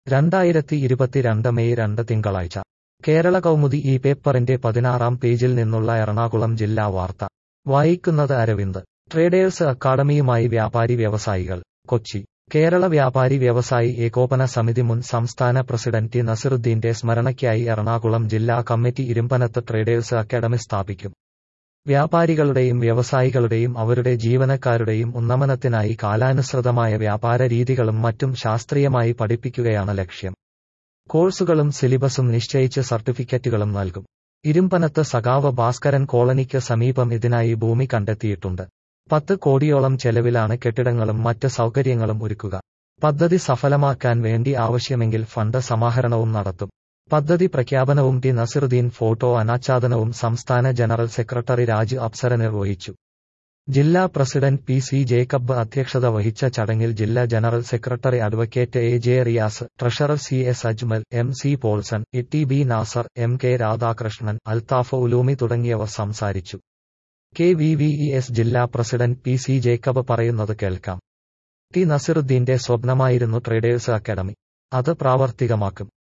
രണ്ടായിരത്തി ഇരുപത്തിരണ്ട് മെയ് രണ്ട് തിങ്കളാഴ്ച കേരള കൗമുദി ഈ പേപ്പറിന്റെ പതിനാറാം പേജിൽ നിന്നുള്ള എറണാകുളം ജില്ലാ വാർത്ത വായിക്കുന്നത് അരവിന്ദ് ട്രേഡേഴ്സ് അക്കാദമിയുമായി വ്യാപാരി വ്യവസായികൾ കൊച്ചി കേരള വ്യാപാരി വ്യവസായി ഏകോപന സമിതി മുൻ സംസ്ഥാന പ്രസിഡന്റ് ടി നസിറുദ്ദീന്റെ സ്മരണയ്ക്കായി എറണാകുളം ജില്ലാ കമ്മിറ്റി ഇരുമ്പനത്ത് ട്രേഡേഴ്സ് അക്കാദമി സ്ഥാപിക്കും വ്യാപാരികളുടെയും വ്യവസായികളുടെയും അവരുടെ ജീവനക്കാരുടെയും ഉന്നമനത്തിനായി കാലാനുസൃതമായ വ്യാപാര രീതികളും മറ്റും ശാസ്ത്രീയമായി പഠിപ്പിക്കുകയാണ് ലക്ഷ്യം കോഴ്സുകളും സിലബസും നിശ്ചയിച്ച് സർട്ടിഫിക്കറ്റുകളും നൽകും ഇരുമ്പനത്ത് സഖാവ് ഭാസ്കരൻ കോളനിക്ക് സമീപം ഇതിനായി ഭൂമി കണ്ടെത്തിയിട്ടുണ്ട് പത്ത് കോടിയോളം ചെലവിലാണ് കെട്ടിടങ്ങളും മറ്റ് സൗകര്യങ്ങളും ഒരുക്കുക പദ്ധതി സഫലമാക്കാൻ വേണ്ടി ആവശ്യമെങ്കിൽ ഫണ്ട് സമാഹരണവും നടത്തും പദ്ധതി പ്രഖ്യാപനവും ടി നസിറുദ്ദീൻ ഫോട്ടോ അനാച്ഛാദനവും സംസ്ഥാന ജനറൽ സെക്രട്ടറി രാജ് അപ്സര നിർവഹിച്ചു ജില്ലാ പ്രസിഡന്റ് പി സി ജേക്കബ് അധ്യക്ഷത വഹിച്ച ചടങ്ങിൽ ജില്ലാ general secretary advocate A J Riyas treasurer C S Ajmal M C Paulson E T B Nasar M K Radhakrishnan Althaf Ulumi തുടങ്ങിയവർ സംസാരിച്ചു K V V E S ജില്ലാ പ്രസിഡന്റ് പി സി ജേക്കബ് പറയുന്നത് കേൾക്കാം ടി നസിറുദ്ദീന്റെ സ്വപ്നമായിരുന്നു ട്രേഡേഴ്സ് അക്കാദമി അത് പ്രാവർത്തികമാക്കും